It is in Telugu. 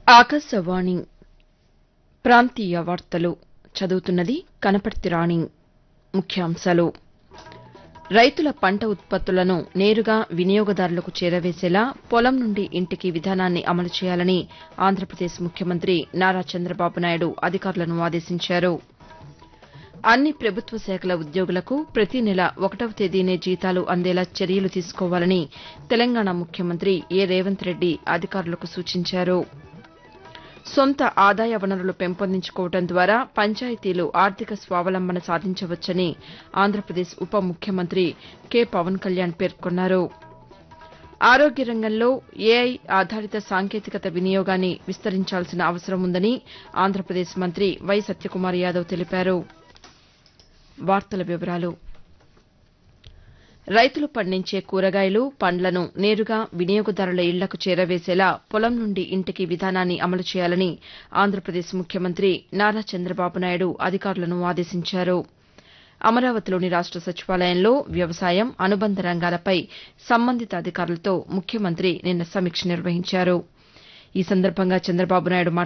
ఆకాశవాణి ప్రాంతీయ వార్తలు చదువుతున్నది కనపర్తి రాణి ముఖ్యాంశాలు రైతుల పంట ఉత్పత్తులను నేరుగా వినియోగదారులకు చేరవేసేలా పొలం నుండి ఇంటికి విధానాన్ని అమలు చేయాలని ఆంధ్రప్రదేశ్ ముఖ్యమంత్రి నారా చంద్రబాబు నాయుడు అధికారులను ఆదేశించారు అన్ని ప్రభుత్వ శాఖల ఉద్యోగులకు ప్రతి నెల ఒకటవ తేదీనే జీతాలు అందేలా చర్యలు తీసుకోవాలని తెలంగాణ ముఖ్యమంత్రి ఏ రేవంత్ రెడ్డి అధికారులకు సూచించారు సొంత ఆదాయ వనరులు పెంపొందించుకోవడం ద్వారా పంచాయతీలు ఆర్థిక స్వావలంబన సాధించవచ్చని ఆంధ్రప్రదేశ్ ఉప ముఖ్యమంత్రి కె పవన్ కళ్యాణ్ పేర్కొన్నారు ఆరోగ్య రంగంలో ఏఐ ఆధారిత సాంకేతికత వినియోగాన్ని విస్తరించాల్సిన అవసరం ఉందని ఆంధ్రప్రదేశ్ మంత్రి వై సత్యకుమార్ యాదవ్ తెలిపారు వార్తల వివరాలు రైతులు పండించే కూరగాయలు పండ్లను నేరుగా వినియోగదారుల ఇళ్లకు చేరవేసేలా పొలం నుండి ఇంటికి విధానాన్ని అమలు చేయాలని ఆంధ్రప్రదేశ్ ముఖ్యమంత్రి నారా చంద్రబాబు నాయుడు అధికారులను ఆదేశించారు అమరావతిలోని రాష్ట సచివాలయంలో వ్యవసాయం అనుబంధ రంగాలపై సంబంధిత అధికారులతో ముఖ్యమంత్రి నిన్న సమీక్ష నిర్వహించారు ఈ సందర్భంగా చంద్రబాబు నాయుడు